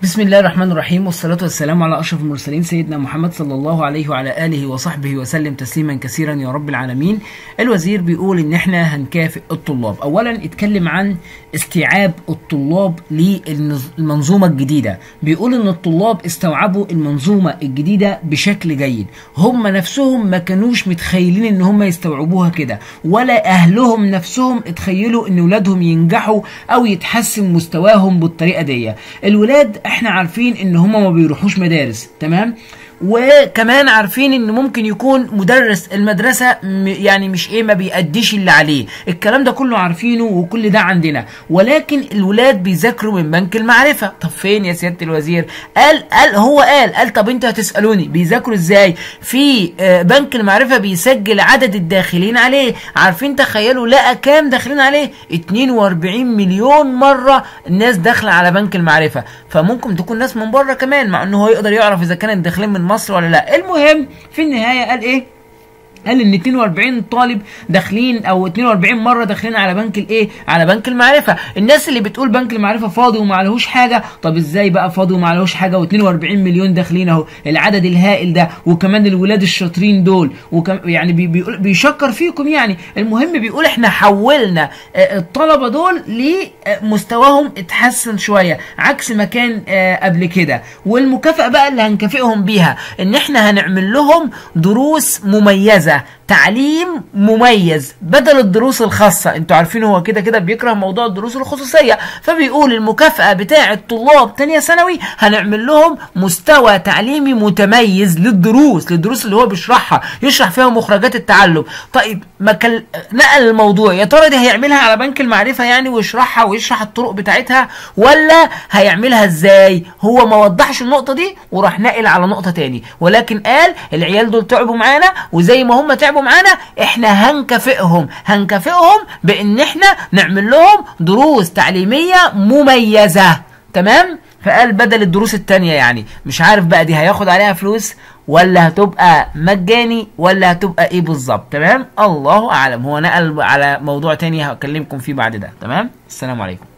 بسم الله الرحمن الرحيم والصلاة والسلام على أشرف المرسلين سيدنا محمد صلى الله عليه وعلى آله وصحبه وسلم تسليما كثيرا يا رب العالمين الوزير بيقول إن إحنا هنكافئ الطلاب أولا اتكلم عن استيعاب الطلاب للمنظومة الجديدة بيقول إن الطلاب استوعبوا المنظومة الجديدة بشكل جيد هم نفسهم ما كانوش متخيلين إن هم يستوعبوها كده ولا أهلهم نفسهم اتخيلوا إن ولادهم ينجحوا أو يتحسن مستواهم بالطريقة دي الولاد احنا عارفين ان هما ما بيروحوش مدارس تمام وكمان عارفين ان ممكن يكون مدرس المدرسة م- يعني مش ايه ما بيأديش اللي عليه الكلام ده كله عارفينه وكل ده عندنا ولكن الولاد بيذاكروا من بنك المعرفة طب فين يا سيادة الوزير قال قال هو قال قال طب انتوا هتسألوني بيذاكروا ازاي في آه، بنك المعرفة بيسجل عدد الداخلين عليه عارفين تخيلوا لقى كام داخلين عليه 42 مليون مرة الناس داخلة على بنك المعرفة فممكن تكون ناس من بره كمان مع انه هو يقدر يعرف اذا كانت داخلين من مصر ولا لا المهم في النهاية قال ايه قال ان 42 طالب داخلين او 42 مره داخلين على بنك الايه على بنك المعرفه الناس اللي بتقول بنك المعرفه فاضي وما عليهوش حاجه طب ازاي بقى فاضي وما عليهوش حاجه و42 مليون داخلين اهو العدد الهائل ده وكمان الولاد الشاطرين دول وكم يعني بي بيقول بيشكر فيكم يعني المهم بيقول احنا حولنا آه، الطلبه دول لمستواهم اتحسن شويه عكس ما كان آه، قبل كده والمكافاه بقى اللي هنكافئهم بيها ان احنا هنعمل لهم دروس مميزه تعليم مميز بدل الدروس الخاصه انتوا عارفين هو كده كده بيكره موضوع الدروس الخصوصيه فبيقول المكافاه بتاعه طلاب تانية ثانوي هنعمل لهم مستوى تعليمي متميز للدروس للدروس اللي هو بيشرحها يشرح فيها مخرجات التعلم طيب ما كل... نقل الموضوع يا ترى دي هيعملها على بنك المعرفه يعني ويشرحها ويشرح الطرق بتاعتها ولا هيعملها ازاي هو ما وضحش النقطه دي وراح نقل على نقطه تاني ولكن قال العيال دول تعبوا معانا وزي ما هم تعبوا معانا احنا هنكافئهم هنكافئهم بان احنا نعمل لهم دروس تعليميه مميزه تمام فقال بدل الدروس التانية يعني مش عارف بقى دي هياخد عليها فلوس ولا هتبقى مجاني ولا هتبقى ايه بالظبط تمام الله اعلم هو نقل على موضوع تاني هكلمكم فيه بعد ده تمام السلام عليكم